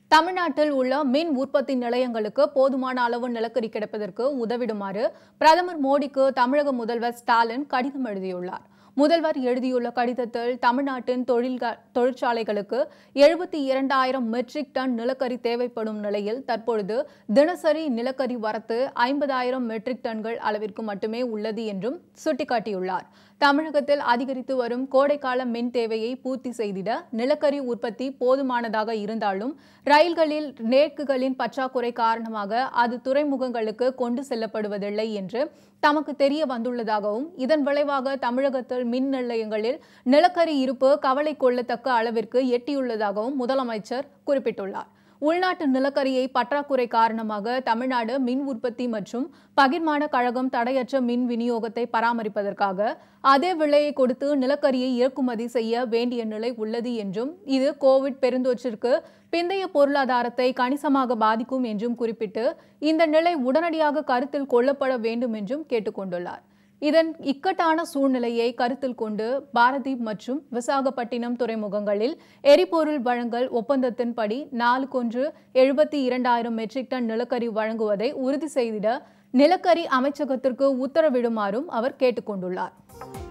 தமிழ்நாட்டில் உள்ள மின் உற்பத்தி நிலையங்களுக்கு போதுமான அளவு நிலக்கரி கிடைப்பதற்கு உதவிடுமாறு பிரதமர் மோடிக்கு தமிழக முதல்வர் ஸ்டாலின் கடிதம் எழுதியுள்ளார் முதல்வர் எழுதியுள்ள கடிதத்தில் தமிழ்நாட்டின் தொழில்க தொழிற்சாலைகளுக்கு எழுபத்தி இரண்டாயிரம் மெட்ரிக் டன் நிலக்கரி தேவைப்படும் நிலையில் தற்பொழுது தினசரி நிலக்கரி வரத்து ஐம்பதாயிரம் மெட்ரிக் டன்கள் அளவிற்கு மட்டுமே உள்ளது என்றும் சுட்டிக்காட்டியுள்ளார் தமிழகத்தில் அதிகரித்து வரும் கோடைக்கால மின் தேவையை பூர்த்தி செய்திட நிலக்கரி உற்பத்தி போதுமானதாக இருந்தாலும் ரயில்களில் ரேக்குகளின் பற்றாக்குறை காரணமாக அது துறைமுகங்களுக்கு கொண்டு செல்லப்படுவதில்லை என்று தமக்கு தெரிய வந்துள்ளதாகவும் இதன் விளைவாக தமிழகத்தில் மின் நிலையங்களில் நிலக்கரி இருப்பு கவலை கொள்ளத்தக்க அளவிற்கு எட்டியுள்ளதாகவும் முதலமைச்சர் குறிப்பிட்டுள்ளார் உள்நாட்டு நிலக்கரியை பற்றாக்குறை காரணமாக தமிழ்நாடு மின் உற்பத்தி மற்றும் பகிர்மான கழகம் தடையற்ற மின் விநியோகத்தை பராமரிப்பதற்காக அதே விலையை கொடுத்து நிலக்கரியை இறக்குமதி செய்ய வேண்டிய நிலை உள்ளது என்றும் இது கோவிட் பெருந்தொற்றிற்கு பிந்தைய பொருளாதாரத்தை கணிசமாக பாதிக்கும் என்றும் குறிப்பிட்டு இந்த நிலை உடனடியாக கருத்தில் கொள்ளப்பட வேண்டும் என்றும் கேட்டுக்கொண்டுள்ளார் இதன் இக்கட்டான சூழ்நிலையை கருத்தில் கொண்டு பாரதீப் மற்றும் விசாகப்பட்டினம் துறைமுகங்களில் எரிபொருள் வழங்கல் ஒப்பந்தத்தின்படி நாளுக்கொன்று எழுபத்தி இரண்டாயிரம் மெட்ரிக் டன் நிலக்கரி வழங்குவதை உறுதி செய்திட நிலக்கரி அமைச்சகத்திற்கு உத்தரவிடுமாறும் அவர் கேட்டுக்கொண்டுள்ளார்